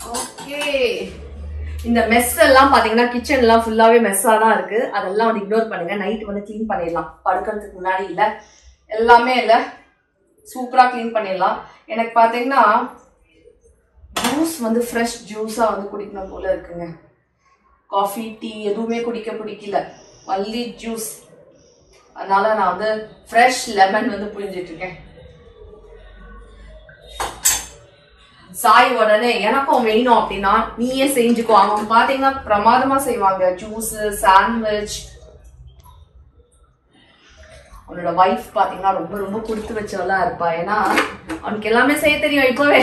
Okay இந்த mess எல்லாம் பாத்தீங்கன்னா கிச்சன் எல்லாம் ஃபுல்லாவே மெஸ்ஸா தான் இருக்கு அதெல்லாம் வந்து இக்னோர் பண்ணுங்க நைட் வந்து க்ளீன் பண்ணிடலாம் படுக்கிறதுக்கு முன்னாடி இல்ல எல்லாமே இல்ல சூப்பரா க்ளீன் பண்ணிடலாம் எனக்கு பாத்தீங்கன்னா ஜூஸ் வந்து ஃப்ரெஷ் ஜூஸா வந்து குடிக்கணும் போல இருக்குங்க காஃபி டீ எதுவுமே குடிக்க பிடிக்கல மல்லி ஜூஸ் அதனால நான் வந்து ஃப்ரெஷ் லெமன் வந்து புழிஞ்சிட்டு இருக்கேன் சாய் உடனே எனக்கும் வேணும் அப்படின்னா நீயே செஞ்சுக்கோ அவங்க பாத்தீங்கன்னா பிரமாதமா செய்வாங்க ஜூஸ் சாண்ட்விச் அவனோட வைஃப் பாத்தீங்கன்னா ரொம்ப ரொம்ப கொடுத்து வச்சவளா இருப்பா ஏன்னா அவனுக்கு எல்லாமே செய்ய தெரியும் இப்பவே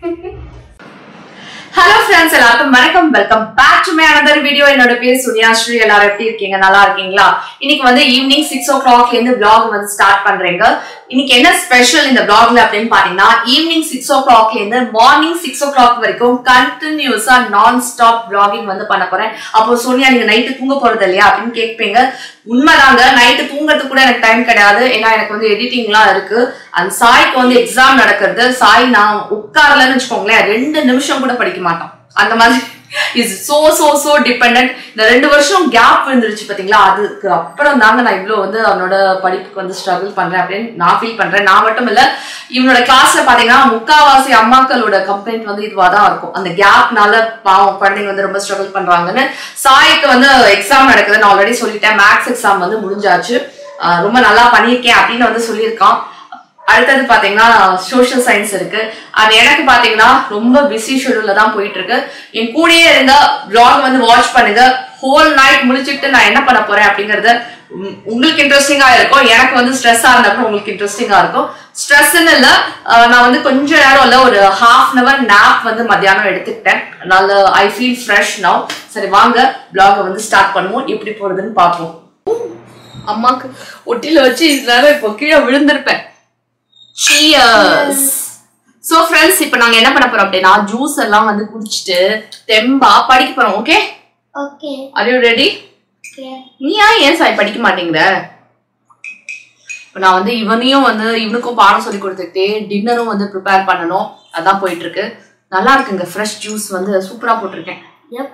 ஹலோ ஃப்ரெண்ட்ஸ் எல்லாருக்கும் வணக்கம் welcome back to my another video என்னோட பேர் சுனியாஸ்ரீ எல்லாரும் எப்படி இருக்கீங்க நல்லா இருக்கீங்களா இன்னைக்கு வந்து ஈவினிங் சிக்ஸ் ஓ கிளாக்ல இருந்து vlog வந்து ஸ்டார்ட் பண்றேங்க இன்னைக்கு என்ன ஸ்பெஷல் இந்த vlogல அப்படின்னு பாத்தீங்கன்னா ஈவினிங் சிக்ஸ் ஓ கிளாக்ல இருந்து மார்னிங் சிக்ஸ் ஓ கிளாக் வரைக்கும் கண்டினியூஸா நான் ஸ்டாப் vlogging வந்து பண்ண போறேன் அப்போ சோனியா நீங்க நைட்டு தூங்க போறது இல்லையா அப்படின்னு கேட்பீங்க உண்மைதாங்க நைட்டு தூங்குறதுக்கு கூட எனக்கு டைம் கிடையாது ஏன்னா எனக்கு வந்து எடிட்டிங்லாம் இருக்கு அந்த சாய்க்கு வந்து எக்ஸாம் நடக்கிறது சாய் நான் உட்காரலன்னு வச்சுக்கோங்களேன் ரெண்டு நிமிஷம் கூட படிக்க மாட்டோம் அந்த மாதிரி is so so so depend இந்த ரெண்டு வருஷம் கேப் விழுந்துருச்சு பாத்தீங்களா அதுக்கு அப்புறம் தாங்க நான் இவ்வளவு வந்து அவனோட படிப்புக்கு வந்து ஸ்ட்ரகிள் பண்றேன் அப்படின்னு நான் ஃபீல் பண்றேன் நான் மட்டும் இல்ல இவனோட கிளாஸ்ல பாத்தீங்கன்னா முக்காவாசி அம்மாக்களோட கம்ப்ளைண்ட் வந்து இதுவா தான் இருக்கும் அந்த கேப்னால பாவம் குழந்தைங்க வந்து ரொம்ப ஸ்ட்ரகிள் பண்றாங்கன்னு சாய்க்கு வந்து எக்ஸாம் நடக்குது நான் ஆல்ரெடி சொல்லிட்டேன் மேக்ஸ் எக்ஸாம் வந்து முடிஞ்சாச்சு ஆஹ் ரொம்ப நல்லா பண்ணியிருக்கேன் அப்படின்னு வந்து சொல்லியிருக்கான் அடுத்தது பாத்தீங்கன்னா சோஷியல் சயின்ஸ் இருக்கு அது எனக்கு பாத்தீங்கன்னா ரொம்ப பிஸி ஷெடியூல்ல தான் போயிட்டு இருக்கு என் கூடயே இருந்த vlog வந்து வாட்ச் பண்ணுங்க ஹோல் நைட் முடிச்சுட்டு நான் என்ன பண்ண போறேன் அப்படிங்கறது உம், உங்களுக்கு இன்ட்ரெஸ்டிங்கா இருக்கும் எனக்கு வந்து ஸ்ட்ரெஸ்ஸா இருந்தப்போ உங்களுக்கு இன்ட்ரெஸ்டிங்கா இருக்கும் ஸ்ட்ரெஸ்ன்னு இல்ல அஹ், நான் வந்து கொஞ்ச நேரம் இல்ல ஒரு ஹாஃப் அன் அவர் நேப் வந்து மத்தியானம் எடுத்துக்கிட்டேன் அதனால ஐ ஃபீல் ஃப்ரெஷ் நவ் சரி வாங்க vlog வந்து ஸ்டார்ட் பண்ணுவோம் எப்படி போறதுன்னு பார்ப்போம் அம்மாக்கு ஒட்டில வச்சு இதனால இப்போ கீழே விழுந்திருப்பேன் சியர்ஸ் சோ ஃப்ரெண்ட்ஸ் இப்போ நாங்க என்ன பண்ண போறோம் அப்படின்னா ஜூஸ் எல்லாம் வந்து குடிச்சிட்டு தெம்பா படிக்க போறோம் okay Okay. Are you ready Okay. நீ ஏன் ஏன் சாய் படிக்க மாட்டேங்கிற இப்போ நான் வந்து இவனையும் வந்து இவனுக்கும் பாடம் சொல்லி கொடுத்துக்கிட்டே டின்னரும் வந்து ப்ரிப்பேர் பண்ணணும் அதான் போயிட்டு இருக்கு நல்லா இருக்குங்க ஃப்ரெஷ் ஜூஸ் வந்து சூப்பரா போட்டிருக்கேன் Yep.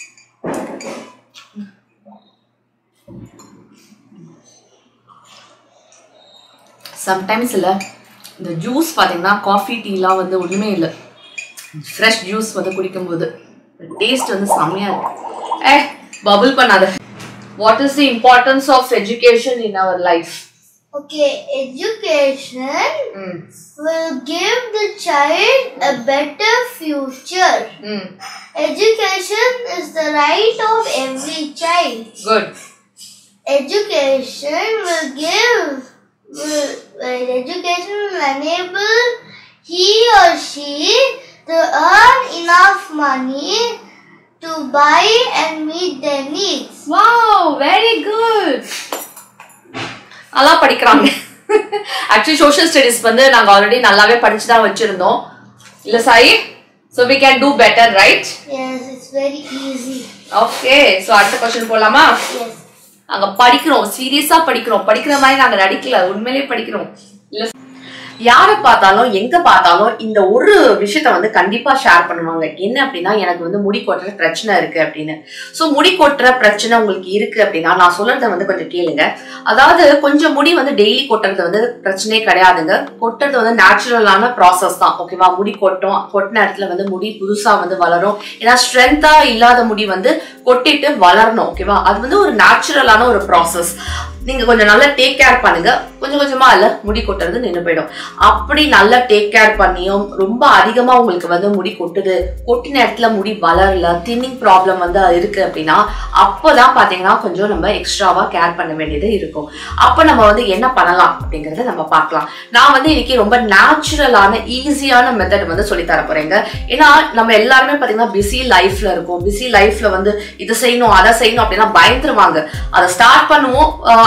சம்டைம்ஸ் இல்லை இந்த ஜூஸ் பார்த்தீங்கன்னா காஃபி டீலாம் வந்து ஒன்றுமே இல்லை ஃப்ரெஷ் ஜூஸ் வந்து குடிக்கும்போது டேஸ்ட் வந்து செம்மையா இருக்கு ஏ பபுள் பண்ணாத what is the importance of education in our life Okay. Education will give the child a better future. ம் Education is the right of every child. Good Education will give, will, well, education will enable he or she to earn enough money to buy and meet their needs. Wow very good நல்லா படிக்கிறாங்க actually social studies வந்து நாங்க already நல்லாவே படிச்சு தான் வச்சிருந்தோம் இல்ல Sai so we can do better right Yes, it's very easy. Okay so அடுத்த கொஸ்டின் போலாமா Yes. நாங்க படிக்கிறோம் சீரியஸா படிக்கிறோம் படிக்கிற மாதிரி நாங்க நடிக்கல உண்மையிலேயே படிக்கிறோம் இல்ல யாரை பார்த்தாலும் எங்க பார்த்தாலும் இந்த ஒரு விஷயத்த வந்து கண்டிப்பா ஷேர் பண்ணுவாங்க என்ன அப்படின்னா எனக்கு வந்து முடி கொட்டுற பிரச்சனை இருக்கு அப்படின்னு சோ முடி கொட்டுற பிரச்சனை உங்களுக்கு இருக்கு அப்படின்னா நான் சொல்றத வந்து கொஞ்சம் கேளுங்க அதாவது கொஞ்சம் முடி வந்து டெய்லி கொட்டுறது வந்து பிரச்சனையே கிடையாதுங்க கொட்டுறது வந்து நேச்சுரலான ப்ராசஸ் தான் ஓகேவா முடி கொட்டும் கொட்டின இடத்துல வந்து முடி புதுசா வந்து வளரும் ஏன்னா ஸ்ட்ரென்த்தா இல்லாத முடி வந்து கொட்டிட்டு வளரணும் ஓகேவா அது வந்து ஒரு நேச்சுரலான ஒரு ப்ராசஸ் நீங்க கொஞ்சம் நல்லா டேக் கேர் பண்ணுங்க கொஞ்சம் கொஞ்சமா இல்ல முடி கொட்டுறது நின்று போயிடும் அப்படி நல்லா டேக் கேர் பண்ணியும் ரொம்ப அதிகமா உங்களுக்கு வந்து முடி கொட்டுது கொட்டின இடத்துல முடி வளரல தின்னிங் ப்ராப்ளம் வந்து இருக்கு அப்படின்னா அப்போதான் பாத்தீங்கன்னா கொஞ்சம் நம்ம எக்ஸ்ட்ராவா கேர் பண்ண வேண்டியது இருக்கும் அப்ப நம்ம வந்து என்ன பண்ணலாம் அப்படிங்கறத நம்ம பார்க்கலாம் நான் வந்து இன்னைக்கு ரொம்ப நேச்சுரலான ஈஸியான மெத்தட் வந்து சொல்லி தர போறேங்க ஏன்னா நம்ம எல்லாருமே பாத்தீங்கன்னா பிஸி லைஃப்ல இருக்கும் பிஸி லைஃப்ல வந்து இதை செய்யணும் அதை செய்யணும் அப்படின்னா பயந்துருவாங்க அதை ஸ்டார்ட் பண்ணுவோம் ஆஹ்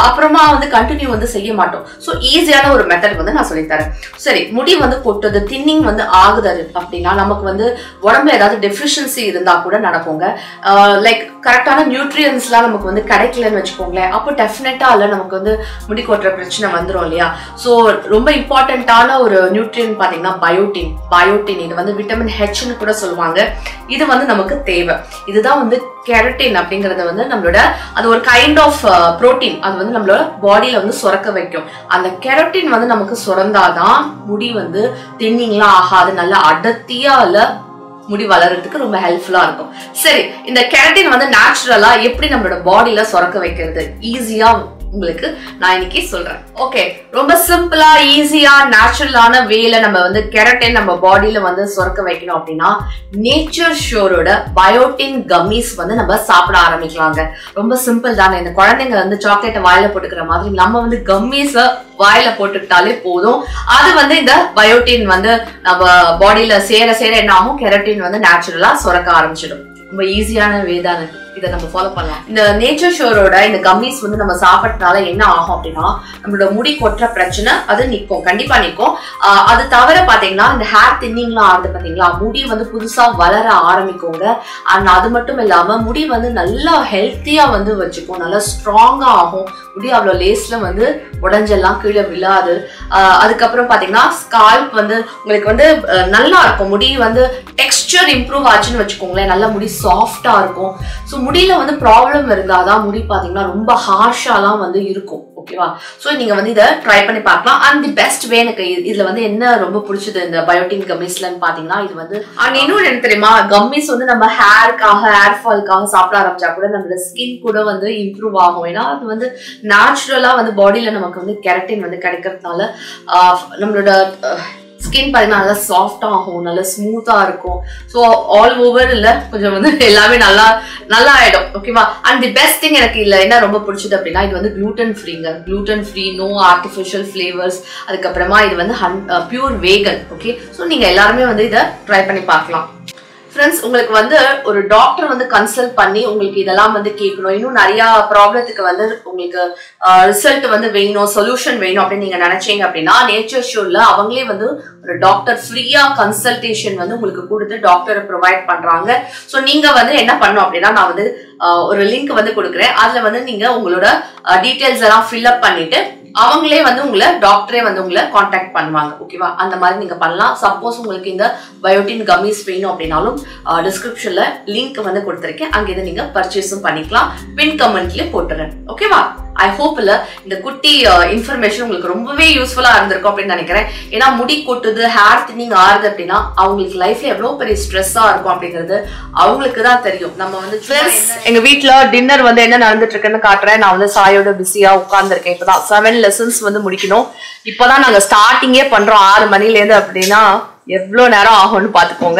அப்புறமா வந்து கண்டினியூ வந்து செய்ய மாட்டோம் ஸோ ஈஸியான ஒரு மெத்தட் வந்து நான் சொல்லித்தரேன் சரி முடி வந்து கொட்டுது தின்னிங் வந்து ஆகுது அது அப்படின்னா நமக்கு வந்து உடம்புல ஏதாவது டெஃபிஷியன்சி இருந்தா கூட நடக்குங்க லைக் கரெக்டான நியூட்ரியன்ஸ்லாம் நமக்கு வந்து கிடைக்கலன்னு வச்சுக்கோங்களேன் அப்போ டெஃபினட்டா இல்ல நமக்கு வந்து முடி கொட்டுற பிரச்சனை வந்துரும் இல்லையா ஸோ ரொம்ப இம்பார்ட்டண்ட்டான ஒரு நியூட்ரியன் பார்த்தீங்கன்னா பயோட்டின் பயோட்டின் இது வந்து விட்டமின் ஹெச்னு கூட சொல்லுவாங்க இது வந்து நமக்கு தேவை இதுதான் வந்து கெரட்டின் அப்படிங்கறது வந்து நம்மளோட அது ஒரு கைண்ட் ஆஃப் புரோட்டீன் அது வந்து நம்மளோட பாடியில வந்து சுரக்க வைக்கும் அந்த கெரட்டின் வந்து நமக்கு சுரந்தாதான் முடி வந்து தின்னிங்லாம் ஆகாது நல்லா அடர்த்தியா இல்ல முடி வளர்றதுக்கு ரொம்ப ஹெல்ப்ஃபுல்லா இருக்கும் சரி இந்த கெரட்டின் வந்து நேச்சுரலா எப்படி நம்மளோட பாடியில சுரக்க வைக்கிறது ஈஸியா உங்களுக்கு நான் இன்னைக்கு சொல்றேன் ஓகே ரொம்ப சிம்பிளா ஈஸியா நேச்சுரலான வேல நம்ம வந்து கெரட்டின் நம்ம பாடியில வந்து சுரக்க வைக்கணும் அப்படின்னா நேச்சர் ஷோரோட பயோட்டின் கம்மிஸ் வந்து நம்ம சாப்பிட ஆரம்பிக்கலாங்க ரொம்ப சிம்பிள் தானே இந்த குழந்தைங்க வந்து சாக்லேட்டை வாயில போட்டுக்கிற மாதிரி நம்ம வந்து கம்மிஸ வாயில போட்டுக்கிட்டாலே போதும் அது வந்து இந்த பயோட்டின் வந்து நம்ம பாடியில சேர சேர என்ன ஆகும் கெரட்டின் வந்து நேச்சுரலா சுரக்க ஆரம்பிச்சிடும் ரொம்ப ஈஸியான வே தானே இதை நம்ம ஃபாலோ பண்ணலாம் இந்த நேச்சர் ஷோரோட இந்த கம்மிஸ் வந்து நம்ம சாப்பிட்டனால என்ன ஆகும் அப்படின்னா நம்மளோட முடி கொட்டுற பிரச்சனை அது நிற்கும் கண்டிப்பா நிற்கும் ஆஹ் அது தவிர பாத்தீங்கன்னா இந்த ஹேர் தின்னிங்லாம் ஆகுது பாத்தீங்களா முடி வந்து புதுசா வளர ஆரம்பிக்குங்க அண்ட் அது மட்டும் இல்லாம முடி வந்து நல்லா ஹெல்த்தியா வந்து வச்சுக்கும் நல்லா ஸ்ட்ராங்கா ஆகும் முடி அவ்வளோ லேஸ்ல வந்து உடஞ்செல்லாம் கீழே விழாது ஆஹ் அதுக்கப்புறம் பாத்தீங்கன்னா ஸ்கால்ப் வந்து உங்களுக்கு வந்து அஹ், நல்லா இருக்கும் முடி வந்து டெக்ஸ்டர் இம்ப்ரூவ் ஆச்சுன்னு வச்சுக்கோங்களேன் நல்லா முடி சாஃப்டா இருக்கும் ஸோ முடியில வந்து ப்ராப்ளம் இருந்தாதான் முடி பாத்தீங்கன்னா ரொம்ப ஹார்ஷாலாம் வந்து இருக்கும் ஓகேவா ஸோ நீங்க வந்து இதை ட்ரை பண்ணி பார்க்கலாம் அண்ட் தி பெஸ்ட் வே எனக்கு இது- இதுல வந்து என்ன ரொம்ப பிடிச்சது இந்த பயோட்டின் கம்மிஸ்லன்னு பாத்தீங்கன்னா இது வந்து அண்ட் இன்னொன்று என்ன தெரியுமா கம்மிஸ் வந்து நம்ம ஹேருக்காக ஹேர் ஃபால்க்காக சாப்பிட ஆரம்பிச்சா கூட நம்மளோட ஸ்கின் கூட வந்து இம்ப்ரூவ் ஆகும் ஏன்னா அது வந்து நேச்சுரலா வந்து பாடியில நமக்கு வந்து கெரட்டின் வந்து கிடைக்கிறதுனால ஆஹ், நம்மளோட ஸ்கின் பார்த்தீங்கன்னா நல்லா சாஃப்டா ஆகும் நல்லா ஸ்மூத்தா இருக்கும் ஸோ ஆல் ஓவர் இல்ல கொஞ்சம் வந்து எல்லாமே நல்லா நல்லா ஆயிடும் ஓகேவா அண்ட் தி பெஸ்ட் திங் எனக்கு இதுல என்ன ரொம்ப பிடிச்சது அப்படின்னா இது வந்து gluten ஃப்ரீங்க gluten free no artificial flavours அதுக்கப்புறமா இது வந்து ஹன் பியூர் வேகன் ஓகே ஸோ நீங்க எல்லாருமே வந்து இதை ட்ரை பண்ணி பார்க்கலாம் ஃப்ரெண்ட்ஸ் உங்களுக்கு வந்து ஒரு டாக்டர் வந்து கன்சல்ட் பண்ணி உங்களுக்கு இதெல்லாம் வந்து கேட்கணும் இன்னும் நிறைய ப்ராப்ளத்துக்கு வந்து உங்களுக்கு ரிசல்ட் வந்து வேணும் சொல்யூஷன் வேணும் அப்படின்னு நீங்க நினைச்சீங்க அப்படின்னா நேச்சர் ஷோர்ல அவங்களே வந்து ஒரு டாக்டர் ஃப்ரீயா கன்சல்டேஷன் வந்து உங்களுக்கு கொடுத்து டாக்டரை ப்ரொவைட் பண்றாங்க ஸோ நீங்க வந்து என்ன பண்ணணும் அப்படின்னா நான் வந்து ஆஹ், ஒரு லிங்க் வந்து கொடுக்குறேன் அதுல வந்து நீங்க உங்களோட டீடைல்ஸ் எல்லாம் ஃபில் அப் பண்ணிட்டு அவங்களே வந்து உங்களை டாக்டரே வந்து உங்களை காண்டாக்ட் பண்ணுவாங்க ஓகேவா அந்த மாதிரி நீங்க பண்ணலாம் சப்போஸ் உங்களுக்கு இந்த பயோட்டின் கம்மிஸ் வேணும் அப்படின்னாலும் டிஸ்கிரிப்ஷன்ல லிங்க் வந்து கொடுத்துருக்கேன் அங்க இதை நீங்க பர்ச்சேஸும் பண்ணிக்கலாம் பின் கமெண்ட்லயே போட்டுறேன் ஓகேவா ஐ ஹோப் இல்ல இந்த குட்டி இன்ஃபர்மேஷன் உங்களுக்கு ரொம்பவே யூஸ்ஃபுல்லா இருந்திருக்கும் அப்படின்னு நினைக்கிறேன் ஏன்னா முடி கொட்டுது ஹேர் தின்னிங் ஆறுது அப்படின்னா அவங்களுக்கு லைஃப்ல எவ்வளவு பெரிய ஸ்ட்ரெஸ்ஸா இருக்கும் அப்படிங்கிறது அவங்களுக்கு தான் தெரியும் நம்ம வந்து எங்க வீட்ல டின்னர் வந்து என்ன நடந்துட்டு இருக்குன்னு காட்டுறேன் நான் வந்து சாயோட பிஸியா உட்கார்ந்துருக்கேன் இப்பதான் செவன் லெசன்ஸ் வந்து முடிக்கணும் இப்பதான் நாங்க ஸ்டார்டிங்கே பண்றோம் ஆறு மணில இருந்து அப்படின்னா எவ்வளவு நேரம் ஆகும்னு பாத்துக்கோங்க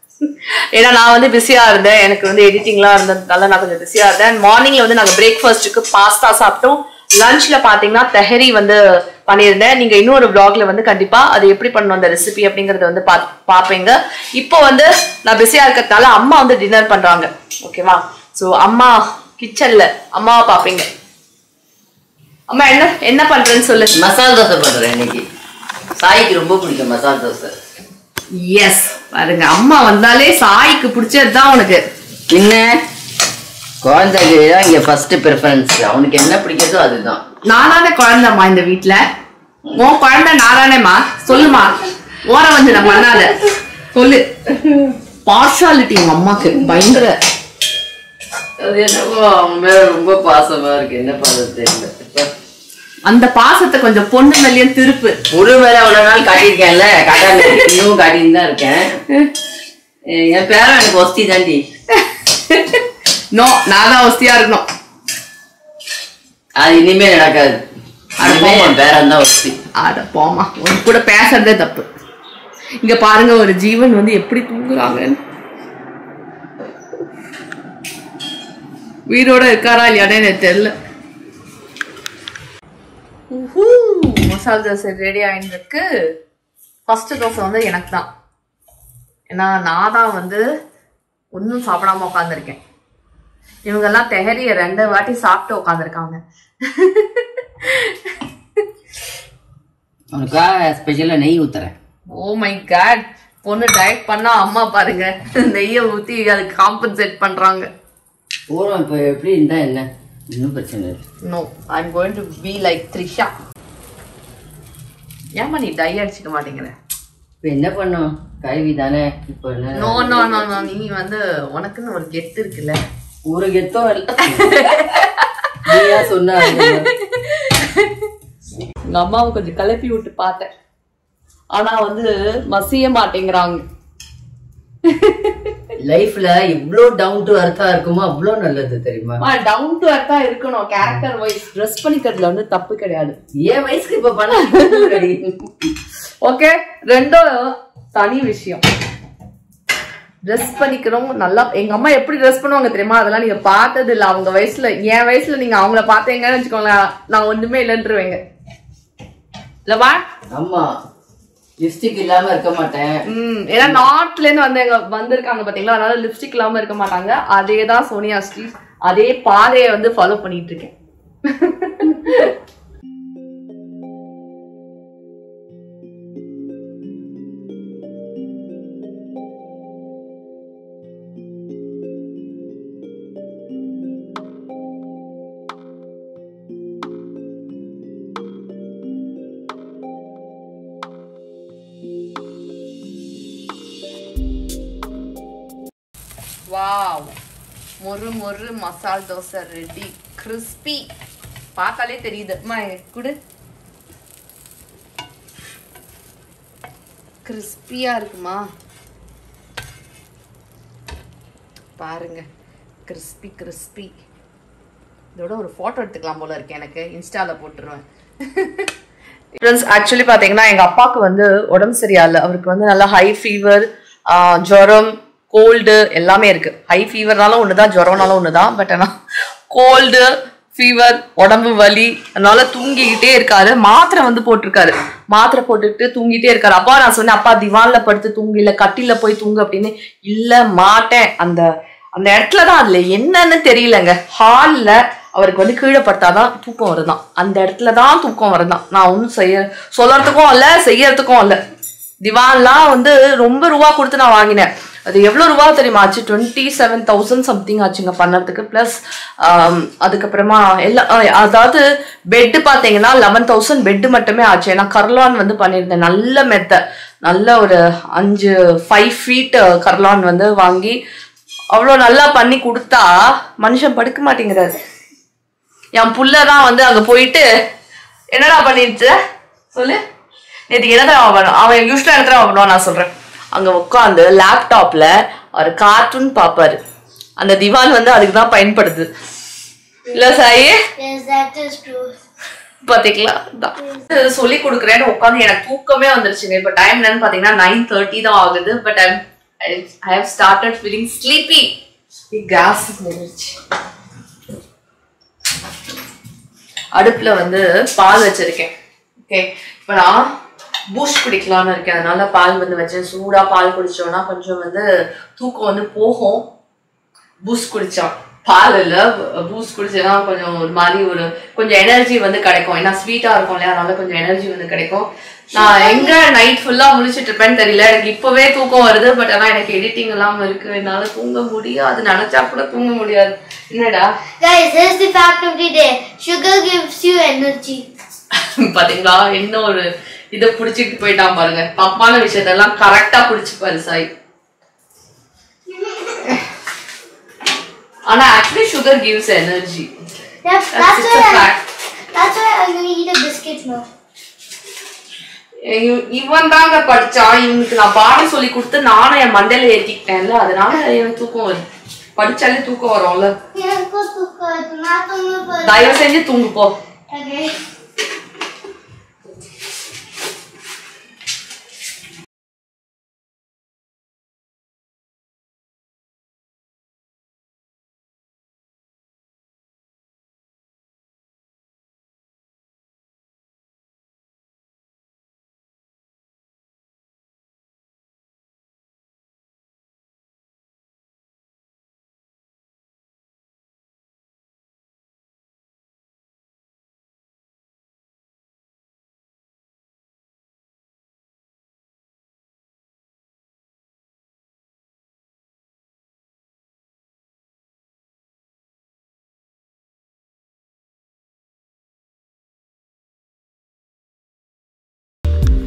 ஏன்னா நான் வந்து பிஸியா இருந்தேன் எனக்கு வந்து எடிட்டிங்லாம் இருந்ததுனால நான் கொஞ்சம் பிஸியா இருந்தேன் மார்னிங்ல வந்து நாங்க பிரேக்ஃபாஸ்ட்டுக்கு பாஸ்தா சாப்பிட்டோம் லஞ்ச்ல பாத்தீங்கன்னா தெஹரி வந்து பண்ணியிருந்தேன் நீங்க இன்னொரு vlogல வந்து கண்டிப்பா அது எப்படி பண்ணணும் அந்த ரெசிபி அப்படிங்கறத வந்து பா பாப்பீங்க இப்போ வந்து நான் பிஸியா இருக்கிறதுனால அம்மா வந்து டின்னர் பண்றாங்க ஓகேவா சோ அம்மா கிச்சன்ல அம்மாவை பாப்பீங்க அம்மா என்ன என்ன பண்றேன்னு சொல்லு மசால் தோசை பண்றேன் இன்னைக்கு சாய்க்கு ரொம்ப பிடிக்கும் மசால் தோசை எஸ் பாருங்க அம்மா வந்தாலே சாய்க்கு பிடிச்சது தான் உனக்கு பின்ன குழந்தைக்கு தான் இங்க ஃபர்ஸ்ட் ப்ரிஃபரன்ஸ் அவனுக்கு என்ன பிடிக்கிறதோ அதுதான் நானானே குழந்தைம்மா இந்த வீட்ல உன் குழந்தை நானானேம்மா சொல்லுமா ஓர வந்து நான் பண்ணாத சொல்லு பார்ஷாலிட்டி உங்க அம்மாக்கு பயங்கர அது என்னவோ அவன் மேல ரொம்ப பாசமா இருக்கு என்ன பண்றது தெரியல அந்த பாசத்தை கொஞ்சம் பொண்ணு மேலேயும் திருப்பு முழு மேல அவ்வளவு நாள் காட்டியிருக்கேன்ல காட்டாம இன்னும் காட்டின்னு தான் இருக்கேன் எ- என் பேரன் எனக்கு ஒஸ்தி தாண்டி நோ நான் தான் அவஸ்தியா இருக்கணும் அது இனிமே நடக்காது இனிமே என் பேரன் தான் ஒஸ்தி அட போமா உன் கூட பேசுறதே தப்பு இங்க பாருங்க ஒரு ஜீவன் வந்து எப்படி தூங்குறாங்கன்னு உயிரோட இருக்காரா இல்லையானே எனக்கு தெரியல உஹூ, மசால் தோசை ரெடி ஆயிருக்கு ஃபர்ஸ்ட் தோசை வந்து எனக்கு தான் ஏன்னா நான் தான் வந்து ஒன்றும் சாப்பிடாம உட்காந்துருக்கேன் இவங்கெல்லாம் தெஹரிய ரெண்டு வாட்டி சாப்பிட்டு உட்காந்துருக்காங்க உனக்காக ஸ்பெஷலா நெய் ஊத்துறேன் ஓ மை காட் பொண்ணு டயட் பண்ணா அம்மா பாருங்க நெய்யை ஊத்தி அதுக்கு காம்பன்சேட் பண்றாங்க பூரம் இப்போ எப்படி இருந்தா என்ன இன்னும் பிரச்சனை இல்லை no I am going to be like Trisha ஏம்மா நீ டை அடிச்சுக்க மாட்டேங்கிற இப்போ என்ன பண்ணோம் கல்வி தானே இப்போ என்ன நோ நோ நோ நோ நீ வந்து உனக்குன்னு ஒரு கெத்து இருக்குல்ல ஒரு கெத்தோ இல்லை நீயா சொன்னா எங்க அம்மாவை கொஞ்சம் கிளப்பி விட்டு பார்த்தேன் ஆனா வந்து மசிய மாட்டேங்கிறாங்க லைஃப்ல இவ்ளோ டவுன் டு அர்த்தா இருக்குமோ அவ்வளோ நல்லது தெரியுமா டவுன் டு அர்த்தா இருக்கணும் கேரக்டர் வைஸ் ட்ரெஸ் பண்ணிக்கிறதுல வந்து தப்பு கிடையாது என் வயசுக்கு இப்ப பண்ண ஓகே ரெண்டும் தனி விஷயம் ட்ரெஸ் பண்ணிக்கிறோம் நல்லா எங்க அம்மா எப்படி ட்ரெஸ் பண்ணுவாங்க தெரியுமா அதெல்லாம் நீங்க பார்த்தது இல்ல அவங்க வயசுல என் வயசுல நீங்க அவங்கள பார்த்தீங்கன்னு வச்சுக்கோங்களேன் நான் ஒண்ணுமே இல்லைன்றுவேங்க இல்லவா ஆமா லிப்ஸ்டிக் இல்லாம இருக்க மாட்டேன் ம் ஏன்னா நார்த்ல இருந்து வந்து எங்க வந்திருக்காங்க பாத்தீங்களா அதனால லிப்ஸ்டிக் இல்லாம இருக்க மாட்டாங்க அதே தான் சோனியா ஸ்ட்ரீட் அதே பாதையை வந்து ஃபாலோ பண்ணிட்டு இருக்கேன் வாவ் மொறு மொறு மசால் தோசை ரெடி கிறிஸ்பி பார்த்தாலே தெரியுது அம்மா எனக்கு கொடு கிறிஸ்பியா இருக்குமா பாருங்க கிறிஸ்பி கிறிஸ்பி இதோட ஒரு போட்டோ எடுத்துக்கலாம் போல இருக்கு எனக்கு இன்ஸ்டால போட்டுருவேன் ஃப்ரெண்ட்ஸ் ஆக்சுவலி பார்த்தீங்கன்னா எங்கள் அப்பாவுக்கு வந்து உடம்பு சரியாயில்ல அவருக்கு வந்து நல்லா ஹை ஃபீவர் ஜுரம் கோல்டு எல்லாமே இருக்கு ஹை ஃபீவர்னாலும் ஒன்று தான் ஜுரம்னாலும் ஒன்று தான் பட் ஆனால் கோல்டு ஃபீவர் உடம்பு வலி அதனால தூங்கிக்கிட்டே இருக்காரு மாத்திரை வந்து போட்டிருக்காரு மாத்திரை போட்டுக்கிட்டு தூங்கிட்டே இருக்காரு அப்பா நான் சொன்னேன் அப்பா திவான்ல படுத்து தூங்கு இல்ல கட்டில போய் தூங்கு அப்படின்னு இல்ல மாட்டேன் அந்த அந்த இடத்துல தான் அதுல என்னன்னு தெரியலங்க ஹால்ல அவருக்கு வந்து கீழே படுத்தாதான் தூக்கம் வருதான் அந்த இடத்துல தான் தூக்கம் வருதான் நான் ஒன்றும் செய்ய சொல்லறதுக்கும் இல்ல செய்யறதுக்கும் இல்ல திவான்லாம் வந்து ரொம்ப ரூபா கொடுத்து நான் வாங்கினேன் அது எவ்வளோ ரூபா தெரியுமா ஆச்சு டுவெண்ட்டி செவன் தௌசண்ட் சம்திங் ஆச்சுங்க பண்ணறதுக்கு ப்ளஸ் அதுக்கப்புறமா எல்லா அஹ், அதாவது பெட்டு பார்த்தீங்கன்னா லெவன் தௌசண்ட் பெட்டு மட்டுமே ஆச்சு ஏன்னா கர்லான் வந்து பண்ணியிருந்தேன் நல்ல மெத்த நல்ல ஒரு அஞ்சு ஃபைவ் ஃபீட் கர்லான் வந்து வாங்கி அவ்வளோ நல்லா பண்ணி கொடுத்தா மனுஷன் படுக்க மாட்டேங்கிறாரு என் புள்ள தான் வந்து அங்க போயிட்டு என்னடா பண்ணிருச்சு சொல்லு நேற்றுக்கு என்ன தெரியுமா அவன் அவன் யூஸ்வலாக என்ன தெரியுமா பண்ணுவான் நான் சொல்றேன் அங்க உட்காந்து லேப்டாப்ல ஒரு கார்ட்டூன் பார்ப்பாரு அந்த திவான் வந்து அதுக்கு தான் பயன்படுது இல்ல Sai Yes, that is true. பாத்தீங்களா தான் சொல்லி கொடுக்குறேன்னு உட்காந்து எனக்கு தூக்கமே வந்துருச்சுங்க இப்போ டைம் என்னன்னு பாத்தீங்கன்னா நைன் தேர்ட்டி தான் ஆகுது but I I have started feeling sleepy gas நின்றுச்சு அடுப்புல வந்து பால் வச்சிருக்கேன் ஓகே இப்போ நான் பூஸ்ட் குடிக்கலாம்னு இருக்கேன் அதனால பால் வந்து வச்சேன் சூடா பால் குடிச்சோம்னா கொஞ்சம் வந்து தூக்கம் வந்து போகும் பூஸ்ட் குடிச்சான் பால் இல்ல பூஸ்ட் குடிச்சேன்னா கொஞ்சம் ஒரு மாதிரி ஒரு கொஞ்சம் எனர்ஜி வந்து கிடைக்கும் ஏன்னா ஸ்வீட்டா இருக்கும் இல்லையா அதனால கொஞ்சம் எனர்ஜி வந்து கிடைக்கும் நான் எங்க நைட் ஃபுல்லா முழிச்சிட்டு இருப்பேன்னு தெரியல எனக்கு இப்பவே தூக்கம் வருது பட் ஆனா எனக்கு எடிட்டிங் எல்லாம் இருக்கு என்னால தூங்க முடியாது நினைச்சா கூட தூங்க முடியாது என்னடா Guys, here's the fact of the day. Sugar gives you energy. பாத்தீங்களா என்ன ஒரு இதை புடிச்சிட்டு போயிட்டான் பாருங்க தப்பான விஷயத்தெல்லாம் கரெக்டா புடிச்சுப்பாரு சாய் ஆனா actually sugar gives energy That's, That's that's, just a why I, fact. that's why I'm gonna eat a biscuit now. இவன் தாங்க படிச்சான் இவனுக்கு நான் பாடம் சொல்லி கொடுத்து நானும் என் மண்டையில ஏத்திக்கிட்டேன்ல அதனால எனக்கு தூக்கம் வருது படிச்சாலே தூக்கம் வரும்ல Yeah, go to God. Not on the தயவு செஞ்சு தூங்கு போ Okay.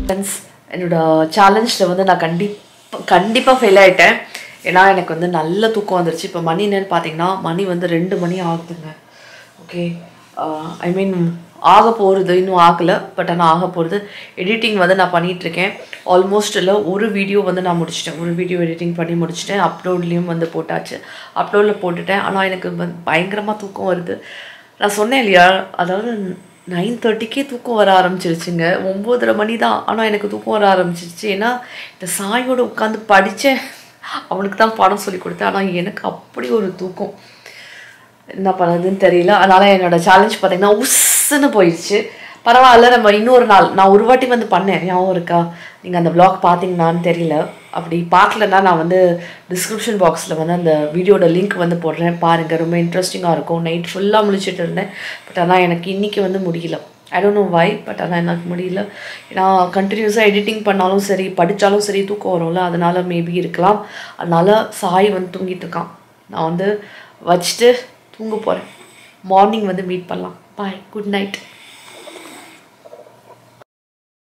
ஃப்ரெண்ட்ஸ் என்னோட சேலஞ்சில் வந்து நான் கண்டிப்பாக கண்டிப்பாக ஃபெயில் ஆயிட்டேன் ஏன்னா எனக்கு வந்து நல்ல தூக்கம் வந்துருச்சு இப்போ மணி என்னன்னு பார்த்தீங்கன்னா மணி வந்து ரெண்டு மணி ஆகுதுங்க ஓகே ஐ மீன் ஆக போகிறது இன்னும் ஆகலை பட் ஆனால் ஆக போகிறது எடிட்டிங் வந்து நான் பண்ணிகிட்ருக்கேன் ஆல்மோஸ்ட் இல்லை ஒரு வீடியோ வந்து நான் முடிச்சிட்டேன் ஒரு வீடியோ எடிட்டிங் பண்ணி முடிச்சிட்டேன் அப்லோட்லேயும் வந்து போட்டாச்சு அப்லோடில் போட்டுட்டேன் ஆனால் எனக்கு வந்து பயங்கரமாக தூக்கம் வருது நான் சொன்னேன் இல்லையா அதாவது நைன் தேர்ட்டிக்கே தூக்கம் வர ஆரம்பிச்சிருச்சுங்க ஒம்போதரை மணி தான் ஆனால் எனக்கு தூக்கம் வர ஆரம்பிச்சிருச்சு ஏன்னா இந்த சாயோட உட்காந்து படித்தேன் அவனுக்கு தான் பாடம் சொல்லி கொடுத்தேன் ஆனால் எனக்கு அப்படி ஒரு தூக்கம் என்ன பண்ணுறதுன்னு தெரியல அதனால் என்னோட சேலஞ்ச் பார்த்தீங்கன்னா உஸ்ஸுன்னு போயிடுச்சு பரவாயில்ல நம்ம இன்னொரு நாள் நான் ஒரு வாட்டி வந்து பண்ணேன் ஞாபகம் இருக்கா நீங்கள் அந்த vlog பார்த்தீங்கன்னான்னு தெரியல அப்படி பார்க்கலன்னா நான் வந்து டிஸ்கிரிப்ஷன் பாக்ஸில் வந்து அந்த வீடியோட லிங்க் வந்து போடுறேன் பாருங்கள் ரொம்ப இன்ட்ரெஸ்டிங்காக இருக்கும் நைட் ஃபுல்லாக முழிச்சிட்டு இருந்தேன் பட் ஆனால் எனக்கு இன்றைக்கி வந்து முடியல I don't know why but ஆனால் எனக்கு முடியல ஏன்னா கண்டினியூஸாக எடிட்டிங் பண்ணாலும் சரி படித்தாலும் சரி தூக்கம் வரும்ல அதனால மேபி இருக்கலாம் அதனால சாய் வந்து தூங்கிட்டு இருக்கான் நான் வந்து வச்சுட்டு தூங்க போகிறேன் மார்னிங் வந்து மீட் பண்ணலாம் பாய் குட் நைட்